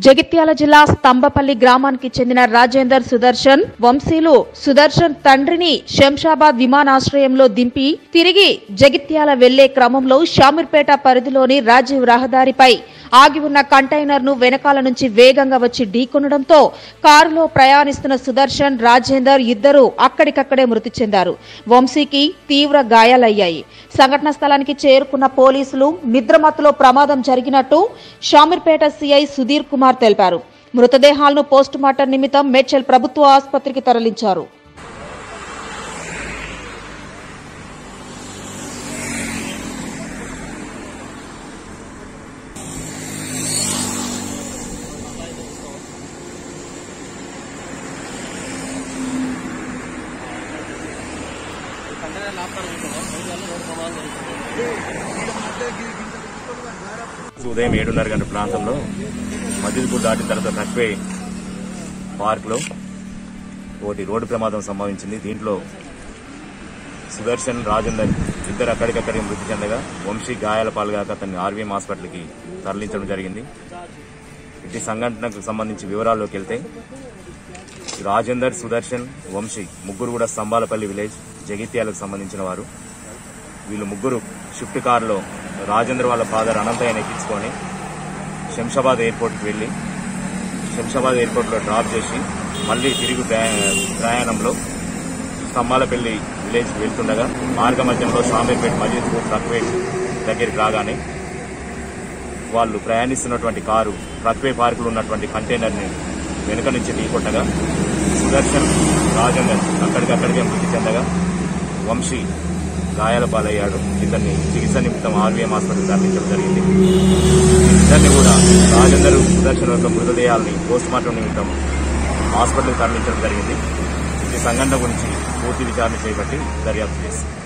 జగిత్యాల జిల్లా స్తంభపల్లి గ్రామానికి చెందిన రాజేందర్ సుదర్శన్ వంశీలు సుదర్శన్ తండ్రిని శంషాబాద్ విమానాశ్రయంలో దింపి తిరిగి జగిత్యాల వెళ్లే క్రమంలో షామీర్పేట పరిధిలోని రాజీవ్ రహదారిపై ఆగి ఉన్న కంటైనర్ ను వెనకాల నుంచి వేగంగా వచ్చి ఢీకొనడంతో కారులో ప్రయాణిస్తున్న సుదర్శన్ రాజేందర్ ఇద్దరు అక్కడికక్కడే మృతి చెందారు వంశీకి తీవ్ర గాయాలయ్యాయి సంఘటన స్థలానికి చేరుకున్న పోలీసులు నిద్రమత్తులో ప్రమాదం జరిగినట్టు షామీర్పేట సీఐ సుధీర్ కుమార్ తెలిపారు మృతదేహాలను పోస్టుమార్టం నిమిత్తం మేడ్చల్ ప్రభుత్వ ఆసుపత్రికి తరలించారు ఉదయం ఏడున్నర గంటల ప్రాంతంలో మజిల్పూర్ దాటిన తర్వాత రక్వే పార్క్లో ఒకటి రోడ్డు ప్రమాదం సంభవించింది దీంట్లో సుదర్శన్ రాజేందర్ ఇద్దరు అక్కడికక్కడికి మృతి చెందగా వంశీ గాయాల పాల్గాక అతన్ని ఆర్వీఎం హాస్పిటల్కి తరలించడం జరిగింది ఇటు సంఘటనకు సంబంధించి వివరాల్లోకి వెళ్తే రాజేందర్ సుదర్శన్ వంశీ ముగ్గురు కూడా స్తంభాలపల్లి విలేజ్ జగిత్యాలకు సంబంధించిన వారు వీళ్ళు ముగ్గురు షిఫ్ట్ కారులో రాజేంద్ర వాళ్ళ ఫాదర్ అనంతయ్యని ఎక్కించుకొని శంషాబాద్ ఎయిర్పోర్ట్కి వెళ్ళి శంషాబాద్ ఎయిర్పోర్ట్లో డ్రాప్ చేసి మళ్ళీ తిరిగి ప్రయా- ప్రయాణంలో స్తంభాలపల్లి విలేజ్కి వెళ్తుండగా మార్గ మధ్యంలో షామీర్పేట్ మజీద్పూర్ ట్రక్వేట్ దగ్గరికి రాగానే వాళ్ళు ప్రయాణిస్తున్నటువంటి కారు ట్రక్వే పార్కులో ఉన్నటువంటి కంటైనర్ని వెనుక నుంచి ఢీకొట్టగా సుదర్శన్ రాజేందర్ అక్కడికక్కడికే మృతి చెందగా వంశీ గాయాల పాలయ్యాడు ఇతన్ని చికిత్స నిమిత్తం ఆర్వీఎం హాస్పిటల్ తరలించడం జరిగింది ఇద్దరిని కూడా రాజేందర్ సుదర్శన్ యొక్క మృతదేహాలని పోస్టుమార్టం నిమిత్తం హాస్పిటల్కి తరలించడం జరిగింది ఈ సంఘటన గురించి పూర్తి విచారణ చేపట్టి దర్యాప్తు చేస్తుంది